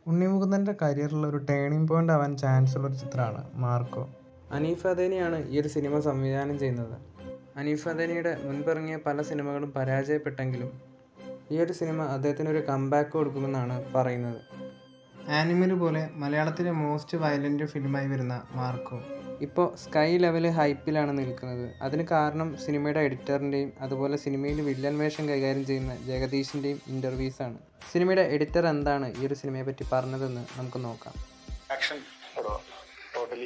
ഉണ്ണിമുകുന്ദൻ്റെ കരിയറിൽ ഒരു turning point ആവാൻ ചാൻസ് ഉള്ള ഒരു ചിത്രമാണ് മാർക്കോ അനീഫ് അദേനിയാണ് ഈ ഒരു സിനിമ സംവിധാനം ചെയ്യുന്നത് അനീഫ് അദേനിയുടെ മുൻപിറങ്ങിയ പല സിനിമകളും പരാജയപ്പെട്ടെങ്കിലും ഈ ഒരു സിനിമ അദ്ദേഹത്തിന് ഒരു കംബാക്ക് കൊടുക്കുമെന്നാണ് പറയുന്നത് ആനിമൽ പോലെ മലയാളത്തിലെ മോസ്റ്റ് വയലൻ്റ് ഫിലിമായി വരുന്ന മാർക്കോ ഇപ്പോൾ സ്കൈ ലെവൽ ഹൈപ്പിലാണ് നിൽക്കുന്നത് അതിന് കാരണം സിനിമയുടെ എഡിറ്ററിൻ്റെയും അതുപോലെ സിനിമയിൽ വില്ലൻ വേഷം കൈകാര്യം ചെയ്യുന്ന ജഗദീഷിൻ്റെയും ഇൻ്റർവ്യൂസാണ് സിനിമയുടെ എഡിറ്റർ എന്താണ് ഈ ഒരു സിനിമയെ പറ്റി പറഞ്ഞതെന്ന് നമുക്ക് നോക്കാം ആക്ഷൻ ടോട്ടലി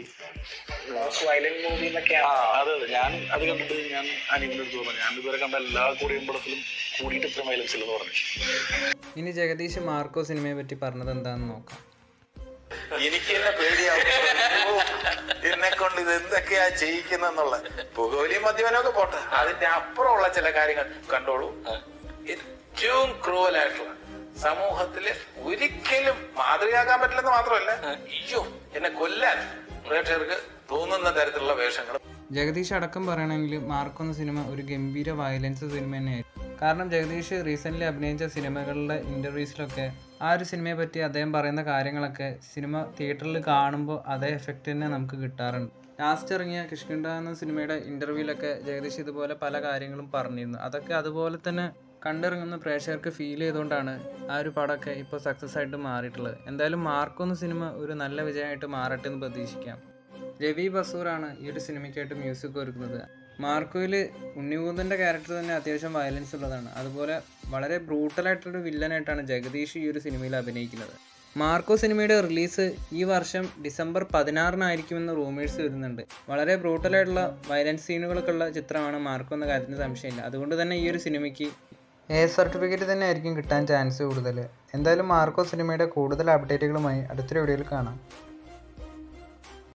വയലന്റ് മൂവി എന്നൊക്കെ ആ അതെ അതെ ഞാൻ അത് കണ്ടിട്ട് ഞാൻ അനിമിനോട് തോന്നുന്നു ഞാൻ ഇതുവരെ കണ്ട എല്ലാ കൂടിയും പടത്തിലും കൂടിയിട്ട് ഇത്ര മൈലൻസ് ഇല്ലെന്ന് പറഞ്ഞു ഇനി ജഗദീഷ് മാർക്കോ സിനിമയെ പറ്റി പറഞ്ഞത് എന്താണെന്ന് നോക്കാം എനിക്ക് തന്നെ പേടിയാവും എന്നെ കൊണ്ട് ഇത് എന്തൊക്കെയാ ചെയ്യിക്കുന്നെന്നുള്ള പുകവലി മദ്യപനമൊക്കെ പോട്ടെ അതിന്റെ അപ്പുറമുള്ള ചില കാര്യങ്ങൾ കണ്ടോളൂ ഏറ്റവും ക്രൂവൽ ആയിട്ടുള്ള സമൂഹത്തില് ഒരിക്കലും മാതൃകയാക്കാൻ പറ്റില്ലെന്ന് മാത്രമല്ല അയ്യോ എന്നെ കൊല്ലാൻ പ്രേക്ഷകർക്ക് തോന്നുന്ന തരത്തിലുള്ള വേഷങ്ങൾ ജഗദീഷ് അടക്കം പറയണമെങ്കിൽ മാർക്കോ എന്ന സിനിമ ഒരു ഗംഭീര വയലൻസ് സിനിമ തന്നെയായിരുന്നു കാരണം ജഗദീഷ് റീസെൻ്റ്ലി അഭിനയിച്ച സിനിമകളുടെ ഇൻ്റർവ്യൂസിലൊക്കെ ആ ഒരു സിനിമയെ പറ്റി അദ്ദേഹം പറയുന്ന കാര്യങ്ങളൊക്കെ സിനിമ തിയേറ്ററിൽ കാണുമ്പോൾ അതേ എഫക്റ്റ് തന്നെ നമുക്ക് കിട്ടാറുണ്ട് ലാസ്റ്റ് ഇറങ്ങിയ കിഷ്കിണ്ട എന്ന സിനിമയുടെ ഇൻ്റർവ്യൂവിലൊക്കെ ജഗദീഷ് ഇതുപോലെ പല കാര്യങ്ങളും പറഞ്ഞിരുന്നു അതൊക്കെ അതുപോലെ തന്നെ കണ്ടിറങ്ങുന്ന പ്രേക്ഷകർക്ക് ഫീൽ ചെയ്തുകൊണ്ടാണ് ആ ഒരു പടമൊക്കെ ഇപ്പോൾ സക്സസ് ആയിട്ട് മാറിയിട്ടുള്ളത് എന്തായാലും മാർക്കോ എന്ന സിനിമ ഒരു നല്ല വിജയമായിട്ട് മാറട്ടെ എന്ന് പ്രതീക്ഷിക്കാം രവി ബസൂറാണ് ഈ ഒരു സിനിമയ്ക്കായിട്ട് മ്യൂസിക് ഒരുക്കുന്നത് മാർക്കോയിൽ ഉണ്ണിമുകുന്ദൻ്റെ ക്യാരക്ടർ തന്നെ അത്യാവശ്യം വയലൻസ് ഉള്ളതാണ് അതുപോലെ വളരെ ബ്രൂട്ടലായിട്ടുള്ളൊരു വില്ലനായിട്ടാണ് ജഗദീഷ് ഈ ഒരു സിനിമയിൽ അഭിനയിക്കുന്നത് മാർക്കോ സിനിമയുടെ റിലീസ് ഈ വർഷം ഡിസംബർ പതിനാറിനായിരിക്കുമെന്ന് റൂമേഴ്സ് വരുന്നുണ്ട് വളരെ ബ്രൂട്ടലായിട്ടുള്ള വയലൻസ് സീനുകളൊക്കെ ഉള്ള ചിത്രമാണ് മാർക്കോ എന്ന കാര്യത്തിന് സംശയമില്ല അതുകൊണ്ട് തന്നെ ഈ ഒരു സിനിമയ്ക്ക് എ സർട്ടിഫിക്കറ്റ് തന്നെ ആയിരിക്കും കിട്ടാൻ ചാൻസ് കൂടുതൽ എന്തായാലും മാർക്കോ സിനിമയുടെ കൂടുതൽ അപ്ഡേറ്റുകളുമായി അടുത്തൊരു വീഡിയോയിൽ കാണാം